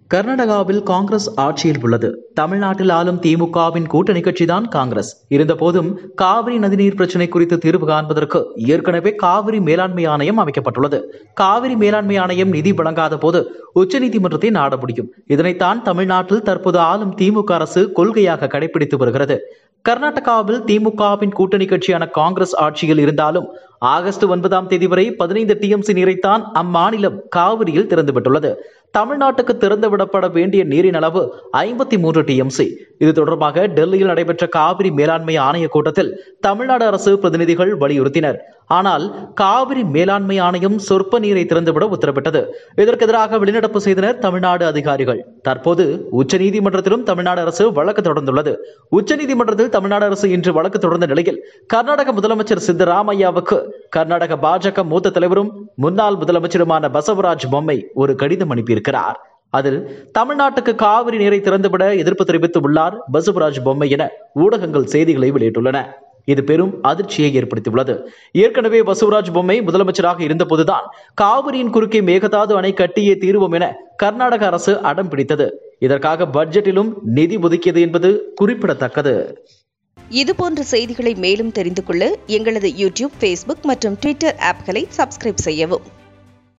கர்நாடகாவில் காங்கிரஸ் ஆட்சியில் உள்ளது தமிழ்நாட்டில் ஆளும் திமுகவின் கூட்டணி கட்சிதான் காங்கிரஸ் இருந்தபோதும் காவிரி நதிநீர் பிரச்சினை குறித்து தீர்வு காண்பதற்கு ஏற்கனவே காவிரி மேலாண்மை ஆணையம் அமைக்கப்பட்டுள்ளது காவிரி மேலாண்மை ஆணையம் நிதி வழங்காத போது உச்சநீதிமன்றத்தை நாட முடியும் இதனைத்தான் தமிழ்நாட்டில் தற்போது ஆளும் திமுக அரசு கொள்கையாக கடைபிடித்து வருகிறது கர்நாடகாவில் திமுகவின் கூட்டணி கட்சியான காங்கிரஸ் ஆட்சியில் இருந்தாலும் ஆகஸ்ட் ஒன்பதாம் தேதி வரை பதினைந்து டிஎம்சி நீரைத்தான் அம்மாநிலம் காவிரியில் திறந்துவிட்டுள்ளது தமிழ்நாட்டுக்கு திறந்து விடப்பட வேண்டிய நீரின் அளவு ஐம்பத்தி மூன்று டிஎம்சி இது தொடர்பாக டெல்லியில் நடைபெற்ற காவிரி மேலாண்மை ஆணைய கூட்டத்தில் தமிழ்நாடு அரசு பிரதிநிதிகள் வலியுறுத்தினர் ஆனால் காவிரி மேலாண்மை ஆணையம் சொற்ப நீரை திறந்துவிட உத்தரவிட்டது இதற்கு எதிராக வெளிநடப்பு செய்தனர் தமிழ்நாடு அதிகாரிகள் தற்போது உச்சநீதிமன்றத்திலும் தமிழ்நாடு அரசு வழக்கு தொடர்ந்துள்ளது உச்சநீதிமன்றத்தில் தமிழ்நாடு அரசு இன்று வழக்கு தொடர்ந்த நிலையில் கர்நாடக முதலமைச்சர் சித்தராமையாவுக்கு கர்நாடக பாஜக மூத்த தலைவரும் முன்னாள் முதலமைச்சருமான பசவராஜ் பொம்மை ஒரு கடிதம் அனுப்பியிருக்கிறார் அதில் தமிழ்நாட்டுக்கு காவிரி நீரை திறந்துவிட எதிர்ப்பு தெரிவித்து உள்ளார் பசவராஜ் பொம்மை என ஊடகங்கள் செய்திகளை வெளியிட்டுள்ளன இது பெரும் அதிர்ச்சியை ஏற்படுத்தியுள்ளது ஏற்கனவே பசவராஜ் பொம்மை முதலமைச்சராக இருந்தபோதுதான் காவிரியின் குறுக்கே மேகதாது அணை கட்டியே தீர்வோம் என கர்நாடக அரசு அடம் பிடித்தது இதற்காக பட்ஜெட்டிலும் நிதி ஒதுக்கியது என்பது குறிப்பிடத்தக்கது இதுபோன்ற செய்திகளை மேலும் தெரிந்து கொள்ள எங்களது யூடியூப் ஃபேஸ்புக் மற்றும் ட்விட்டர் ஆப்களை சப்ஸ்கிரைப் செய்யவும்